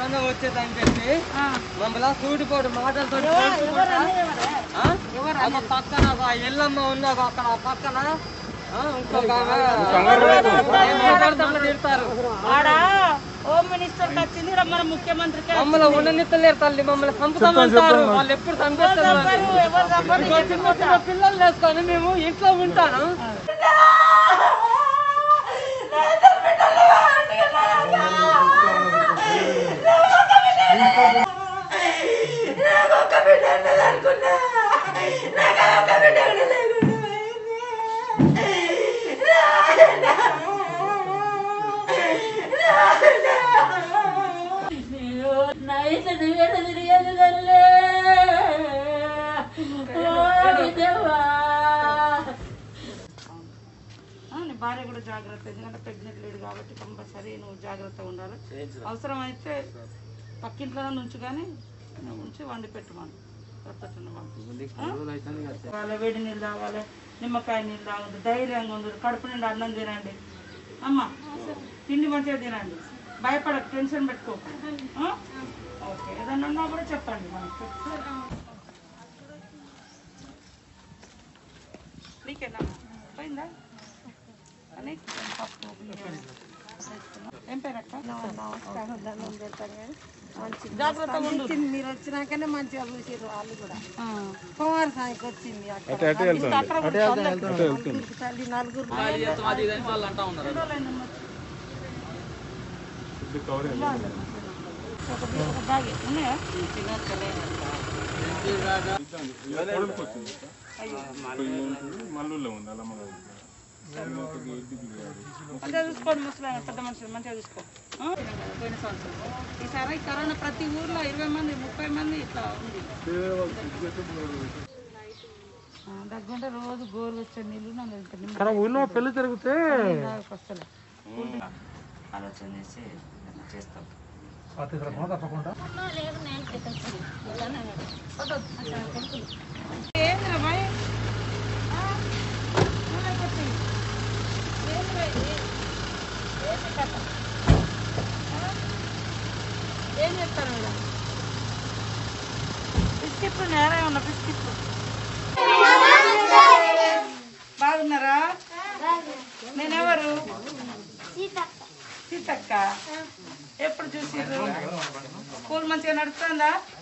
ఆమె వచ్చేదని చెప్పి మమ్మల్ని సూటిపోటు మాటలతో ఒక పక్కన ఒక ఎల్లమ్మ ఉన్నది అక్కడ ఆ పక్కన ఆ, ఇంకొక ఆమె ఏం మాట్లాడితే తిడతారు ఆడ హోమ్ మినిస్టర్ వచ్చింది మన ముఖ్యమంత్రికి మమ్మల్ని ఉండనిత్తలేరు తల్లి మమ్మల్ని చంపుతామంటారు వాళ్ళు ఎప్పుడు చంపేస్తారు ఎవరు చంపరు, ఇంకో చిన్న చిన్న పిల్లలు వేసుకొని మేము ఇంట్లో ఉంటాను నైట్ నువ్వేట తిరిగేది తల్లి ఓ విధవా. ఆ, నీ భార్య కూడా జాగ్రత్త ఎందుకంటే ప్రెగ్నెంట్ లేడు కాబట్టి కంపల్సరీ నువ్వు జాగ్రత్తగా ఉండాలి అవసరం అయితే పక్కింట్లోనే ఉంచు కానీ నువ్వు ఉంచి వండి పెట్టుకోండి వాళ్ళ వేడి నీళ్ళు తాగాలి నిమ్మకాయ నీళ్ళు తాగదు ధైర్యంగా ఉంది కడుపు నిండా అన్నం తినండి అమ్మ తిండి మంచిగా తినండి భయపడకు టెన్షన్ పెట్టుకో ఆ? ఓకే ఏదన్నా ఉన్నా కూడా చెప్పండి మనకు నీకేనా పోయిందా అని పప్పు బియ్యం. ఏం పేరు అక్క జాగ్రత్తగా ఉండు మీరు వచ్చినాకనే మంచిగా చూసారు వాళ్ళు కూడా ఆ. కుమార సాయికి వచ్చింది అక్కడ ఇంత అక్కడ కూడా నలుగురు తల్లి నలుగురు ఒక బ్యాగ్ ఉన్నాయా మంచిగా చూసుకోండి ముసలాయన పెద్ద మనుషులు మంచిగా చూసుకో ఆ? పోయిన సంవత్సరం ఈసారి కరోనా ప్రతి ఊర్లో ఇరవై మంది ముప్పై మంది ఇట్లా ఉంది ఆ, దగ్గుంటే రోజు గోరు వచ్చే నీళ్ళు నన్ను ఇంత నిమ్మ ఊళ్ళో పెళ్లి జరిగితే వస్తలే ఆలోచన చేసి చేస్తాం ఏంద్రా బాయ్ ఏం చెప్తారు మీరు బిస్కెట్లు నేరా ఉన్న బిస్కెట్లు బాగున్నారా నేనెవరు సీతక్క ఎప్పుడు చూసిర్రు స్కూల్ మంచిగా నడుస్తుందా